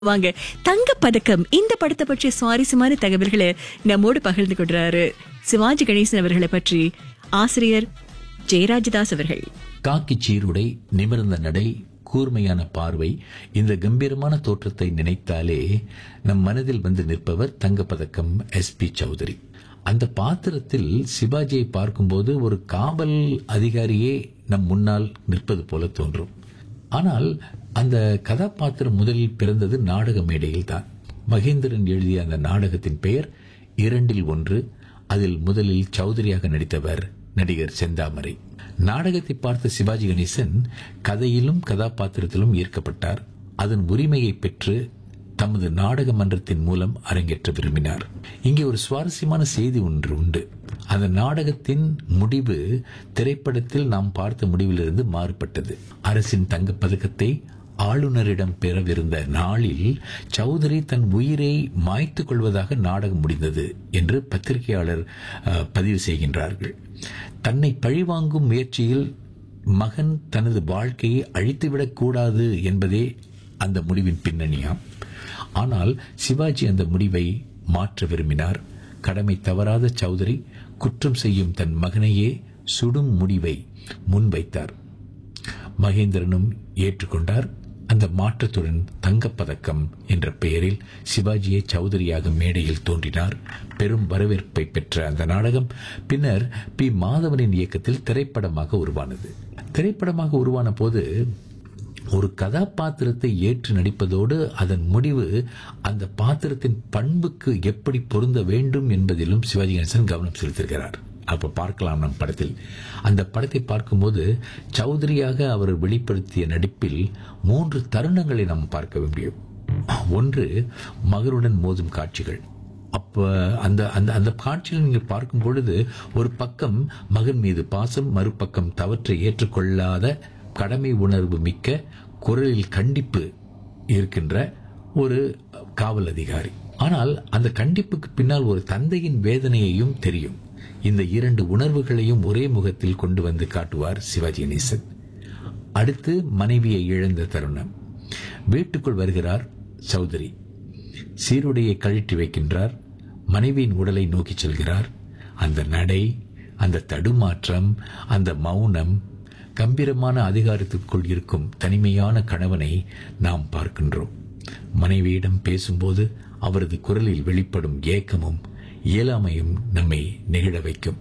வாங்க தங்க பதக்கம் இந்த படத்தை பற்றிய சுவாரஸ்யமான தகவல்களை நம்மோடு பகிர்ந்து கொள்றாரு சிவாஜி கணேசன் அவர்களை பற்றி ஆசிரியர் ஜெயராஜதாஸ் அவர்கள் காக்கி சீருடை நிமிர்ந்த நடை கூர்மையான பார்வை இந்த கம்பீரமான தோற்றத்தை நினைத்தாலே நம் மனதில் வந்து நிற்பவர் தங்கப்பதக்கம் எஸ் பி சௌதரி அந்த பாத்திரத்தில் சிவாஜியை பார்க்கும்போது ஒரு காவல் அதிகாரியே நம் முன்னால் நிற்பது போல தோன்றும் ஆனால் அந்த கதாபாத்திரம் முதலில் பிறந்தது நாடக மேடையில் தான் மகேந்திரன் எழுதிய அந்த நாடகத்தின் பெயர் இரண்டில் ஒன்று அதில் முதலில் சௌதரியாக நடித்தவர் நடிகர் செந்தாமரை நாடகத்தை பார்த்த சிவாஜி கணேசன் கதையிலும் கதாபாத்திரத்திலும் ஈர்க்கப்பட்டார் அதன் உரிமையை பெற்று தமது நாடக மன்றத்தின் மூலம் அரங்கேற்ற விரும்பினார் இங்கே ஒரு சுவாரஸ்யமான செய்தி ஒன்று உண்டு அந்த நாடகத்தின் முடிவு திரைப்படத்தில் நாம் பார்த்த முடிவிலிருந்து மாறுபட்டது அரசின் தங்கப் பதக்கத்தை ஆளுநரிடம் பெறவிருந்த நாளில் சௌதரி தன் உயிரை மாய்த்துக் கொள்வதாக நாடகம் முடிந்தது என்று பத்திரிகையாளர் அஹ், பதிவு செய்கின்றார்கள் தன்னை பழிவாங்கும் முயற்சியில் மகன் தனது வாழ்க்கையை அழித்துவிடக் கூடாது என்பதே அந்த முடிவின் பின்னணியாம் ஆனால் சிவாஜி அந்த முடிவை மாற்ற விரும்பினார் கடமை தவறாத சௌதரி குற்றம் செய்யும் தன் மகனையே சுடும் முடிவை முன்வைத்தார் மகேந்திரனும் ஏற்றுக்கொண்டார் அந்த மாற்றத்துடன் தங்கப்பதக்கம் என்ற பெயரில் சிவாஜியை சௌதரியாக மேடையில் தோன்றினார் பெரும் வரவேற்பை பெற்ற அந்த நாடகம் பின்னர் பி மாதவனின் இயக்கத்தில் திரைப்படமாக உருவானது திரைப்படமாக உருவான போது ஒரு கதாபாத்திரத்தை ஏற்று நடிப்பதோடு அதன் முடிவு அந்த பாத்திரத்தின் பண்புக்கு எப்படி பொருந்த வேண்டும் என்பதிலும் சிவாஜி கணேசன் கவனம் செலுத்துகிறார் அப்ப பார்க்கலாம் நம் படத்தில் அந்த படத்தை பார்க்கும்போது சௌதரியாக அவர் வெளிப்படுத்திய நடிப்பில் மூன்று தருணங்களை நாம் பார்க்க முடியும் ஒன்று மகனுடன் மோதும் காட்சிகள் அப்ப அந்த அந்த அந்த காட்சியில் நீங்கள் பார்க்கும் பொழுது ஒரு பக்கம் மகன் மீது பாசம் மறுபக்கம் தவற்றை ஏற்றுக்கொள்ளாத கடமை உணர்வு மிக்க குரலில் கண்டிப்பு இருக்கின்ற ஒரு காவல் அதிகாரி ஆனால் அந்த கண்டிப்புக்கு பின்னால் ஒரு தந்தையின் வேதனையையும் தெரியும் இந்த இரண்டு உணர்வுகளையும் ஒரே முகத்தில் கொண்டு வந்து காட்டுவார் சிவாஜி கணேசன் அடுத்து மனைவியை இழந்த தருணம் வீட்டுக்குள் வருகிறார் சௌதரி சீருடையை கழற்றி வைக்கின்றார் மனைவியின் உடலை நோக்கிச் செல்கிறார் அந்த நடை அந்த தடுமாற்றம் அந்த மௌனம் கம்பீரமான அதிகாரத்திற்குள் இருக்கும் தனிமையான கணவனை நாம் பார்க்கின்றோம் மனைவியிடம் பேசும்போது அவரது குரலில் வெளிப்படும் ஏக்கமும் இயலாமையும் நம்மை நெகிழ வைக்கும்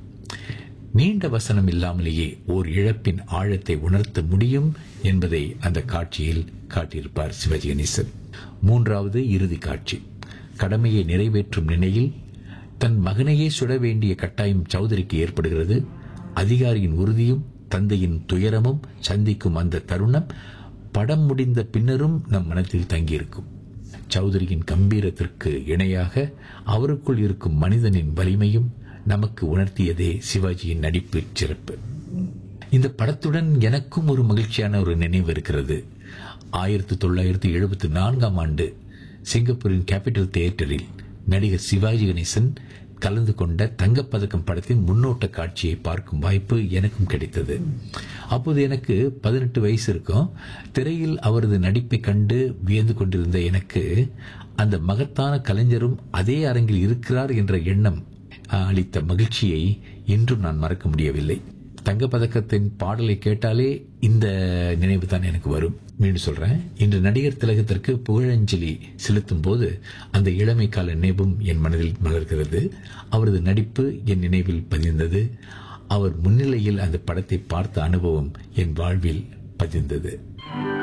நீண்ட வசனம் இல்லாமலேயே ஓர் இழப்பின் ஆழத்தை உணர்த்த முடியும் என்பதை அந்த காட்சியில் காட்டியிருப்பார் சிவாஜி கணேசன் மூன்றாவது இறுதி காட்சி கடமையை நிறைவேற்றும் நிலையில் தன் மகனையே சுட வேண்டிய கட்டாயம் சௌதரிக்கு ஏற்படுகிறது அதிகாரியின் உறுதியும் தந்தையின் துயரமும் சந்திக்கும் அந்த தருணம் படம் முடிந்த பின்னரும் நம் மனத்தில் தங்கியிருக்கும் சௌதரியின் கம்பீரத்திற்கு இணையாக அவருக்குள் இருக்கும் மனிதனின் வலிமையும் நமக்கு உணர்த்தியதே சிவாஜியின் நடிப்பு சிறப்பு இந்த படத்துடன் எனக்கும் ஒரு மகிழ்ச்சியான ஒரு நினைவு இருக்கிறது ஆயிரத்தி தொள்ளாயிரத்தி எழுபத்தி நான்காம் ஆண்டு சிங்கப்பூரின் கேபிட்டல் தியேட்டரில் நடிகர் சிவாஜி கணேசன் கலந்து கொண்ட தங்கப்பதக்கம் படத்தின் முன்னோட்ட காட்சியை பார்க்கும் வாய்ப்பு எனக்கும் கிடைத்தது அப்போது எனக்கு பதினெட்டு வயசு இருக்கும் திரையில் அவரது நடிப்பை கண்டு வியந்து கொண்டிருந்த எனக்கு அந்த மகத்தான கலைஞரும் அதே அரங்கில் இருக்கிறார் என்ற எண்ணம் அஹ், அளித்த மகிழ்ச்சியை இன்றும் நான் மறக்க முடியவில்லை தங்கப்பதக்கத்தின் பாடலை கேட்டாலே இந்த நினைவு தான் எனக்கு வரும் மீண்டும் சொல்றேன் இன்று நடிகர் திலகத்திற்கு புகழஞ்சலி செலுத்தும் போது அந்த இளமை கால நினைவும் என் மனதில் மலர்கிறது அவரது நடிப்பு என் நினைவில் பதிந்தது அவர் முன்னிலையில் அந்த படத்தை பார்த்த அனுபவம் என் வாழ்வில் பதிந்தது